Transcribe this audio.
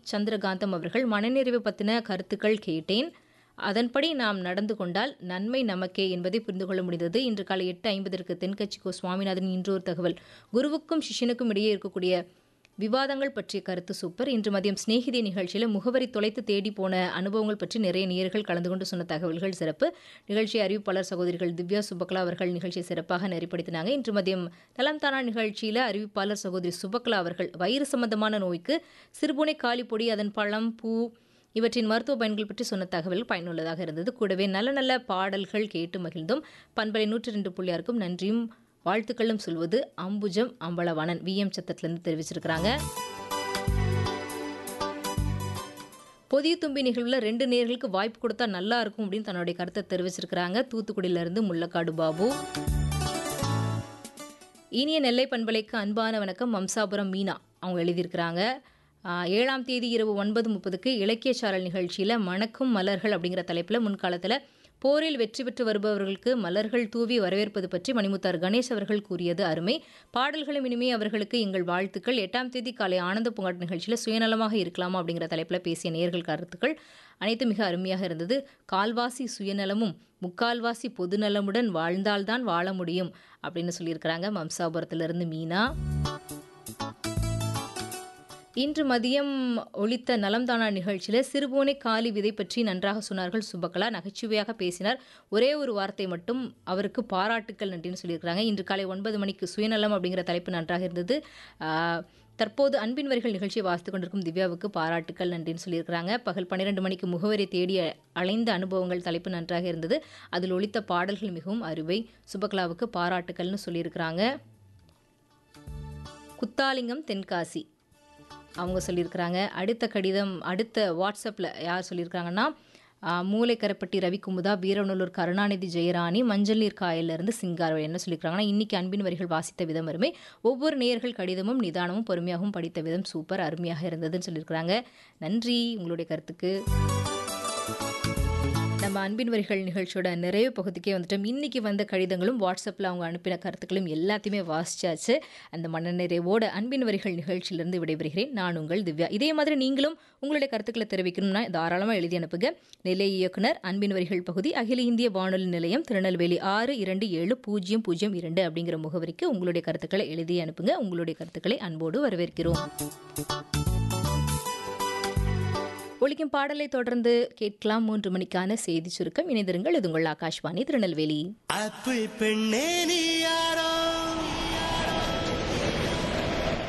சந்திரகாந்தம் அவர்கள் மனநிறைவு பற்றின கருத்துக்கள் கேட்டேன் அதன்படி நாம் நடந்து கொண்டால் நன்மை நமக்கே என்பதை புரிந்து கொள்ள முடிந்தது இன்று காலை எட்டு ஐம்பதற்கு தென்கட்சி கோ சுவாமிநாதன் இன்றொரு தகவல் குருவுக்கும் சிஷ்யனுக்கும் இடையே இருக்கக்கூடிய விவாதங்கள் பற்றிய கருத்து சூப்பர் இன்று மதியம் சிநேகிதி நிகழ்ச்சியில் முகவரி தொலைத்து தேடி போன அனுபவங்கள் பற்றி நிறைய நேயர்கள் கலந்து கொண்டு சொன்ன தகவல்கள் சிறப்பு நிகழ்ச்சி அறிவிப்பாளர் சகோதரிகள் திவ்யா சுபக்லா அவர்கள் நிகழ்ச்சியை சிறப்பாக நெறிப்படுத்தினாங்க இன்று மதியம் நலம் தானா நிகழ்ச்சியில் அறிவிப்பாளர் சகோதரி சுபக்லா அவர்கள் வயிறு சம்பந்தமான நோய்க்கு சிறுபுனை காலிப்பொடி அதன் பழம் பூ இவற்றின் மருத்துவ பயன்கள் பற்றி சொன்ன தகவல் பயனுள்ளதாக இருந்தது கூடவே நல்ல நல்ல பாடல்கள் கேட்டு மகிழ்ந்தும் பண்பலை நூற்றி ரெண்டு புள்ளியாருக்கும் நன்றியும் வாழ்த்துக்களும் சொல்வது அம்புஜம் அம்பலவாணன் வி எம் சத்தத்திலிருந்து தெரிவிச்சிருக்கிறாங்க பொதிய தும்பி நிகழ்வில் ரெண்டு நேர்களுக்கு வாய்ப்பு கொடுத்தா நல்லா இருக்கும் அப்படின்னு தன்னுடைய கருத்தை தெரிவிச்சிருக்கிறாங்க தூத்துக்குடியிலிருந்து முள்ளக்காடு பாபு இனிய நெல்லை பண்பலைக்கு அன்பான வணக்கம் வம்சாபுரம் மீனா அவங்க எழுதியிருக்கிறாங்க ஆஹ், ஏழாம் தேதி இரவு ஒன்பது முப்பதுக்கு இலக்கிய சாரல் நிகழ்ச்சியில் மணக்கும் மலர்கள் அப்படிங்கிற தலைப்பில் முன்காலத்தில் போரில் வெற்றி பெற்று வருபவர்களுக்கு மலர்கள் தூவி வரவேற்பது பற்றி மணிமுத்தார் கணேஷ் அவர்கள் கூறியது அருமை பாடல்களும் இனிமே அவர்களுக்கு எங்கள் வாழ்த்துக்கள் எட்டாம் தேதி காலை ஆனந்த பூங்காட்டு நிகழ்ச்சியில் சுயநலமாக இருக்கலாமா அப்படிங்கிற தலைப்பில் பேசிய நேர்கள் கருத்துக்கள் அனைத்தும் மிக அருமையாக இருந்தது கால்வாசி சுயநலமும் முக்கால்வாசி பொதுநலமுடன் வாழ்ந்தால்தான் வாழ முடியும் அப்படின்னு சொல்லியிருக்கிறாங்க மம்சாபுரத்திலிருந்து மீனா இன்று மதியம் ஒலித்த நலம்தானா நிகழ்ச்சியில் சிறுபோனை காலி விதை பற்றி நன்றாக சொன்னார்கள் சுபகலா நகைச்சுவையாக பேசினார் ஒரே ஒரு வார்த்தை மட்டும் அவருக்கு பாராட்டுக்கள் நன்றின்னு சொல்லியிருக்கிறாங்க இன்று காலை ஒன்பது மணிக்கு சுயநலம் அப்படிங்கிற தலைப்பு நன்றாக இருந்தது ஆஹ், தற்போது அன்பின் வரிகள் நிகழ்ச்சியை வாசித்து கொண்டிருக்கும் திவ்யாவுக்கு பாராட்டுக்கள் நன்றின்னு சொல்லியிருக்கிறாங்க பகல் பன்னிரெண்டு மணிக்கு முகவரி தேடி அலைந்த அனுபவங்கள் தலைப்பு நன்றாக இருந்தது அதில் ஒலித்த பாடல்கள் மிகவும் அருவை சுபகலாவுக்கு பாராட்டுக்கள்னு சொல்லியிருக்கிறாங்க குத்தாலிங்கம் தென்காசி அவங்க சொல்லியிருக்கிறாங்க அடுத்த கடிதம் அடுத்த வாட்ஸ்அப்பில் யார் சொல்லியிருக்காங்கன்னா ஆஹ், மூளைக்கரப்பட்டி ரவிக்குமுதா வீரநல்லூர் கருணாநிதி ஜெயராணி மஞ்சள் நீர் காயிலிருந்து சிங்கார் என்ன சொல்லியிருக்காங்கன்னா இன்னைக்கு அன்பின் வரிகள் வாசித்த விதம் அருமை ஒவ்வொரு நேயர்கள் கடிதமும் நிதானமும் பொறுமையாகவும் படித்த விதம் சூப்பர் அருமையாக இருந்ததுன்னு சொல்லியிருக்கிறாங்க நன்றி உங்களுடைய கருத்துக்கு நம்ம அன்பின் வரிகள் நிகழ்ச்சியோட நிறைவு பகுதிக்கே வந்துட்டோம் இன்னைக்கு வந்த கடிதங்களும் வாட்ஸ்அப்பில் அவங்க அனுப்பின கருத்துக்களும் எல்லாத்தையுமே வாசிச்சாச்சு அந்த மனநிறைவோட அன்பின் வரிகள் நிகழ்ச்சியிலிருந்து விடைபெறுகிறேன் நான் உங்கள் திவ்யா இதே மாதிரி நீங்களும் உங்களுடைய கருத்துக்களை தெரிவிக்கணும்னா தாராளமாக எழுதி அனுப்புங்க நிலைய இயக்குனர் அன்பின் வரிகள் பகுதி அகில இந்திய வானொலி நிலையம் திருநெல்வேலி ஆறு இரண்டு ஏழு பூஜ்ஜியம் பூஜ்ஜியம் இரண்டு அப்படிங்கிற முகவரிக்கு உங்களுடைய கருத்துக்களை எழுதி அனுப்புங்க உங்களுடைய கருத்துக்களை அன்போடு வரவேற்கிறோம் ஒலிக்கும் பாடலை தொடர்ந்து கேட்கலாம் மூன்று மணிக்கான செய்தி சுருக்கம் இணைந்திருங்கள் இது உங்கள் ஆகாஷ்வாணி திருநெல்வேலி ஆப்பிள் பெண்ணே நீ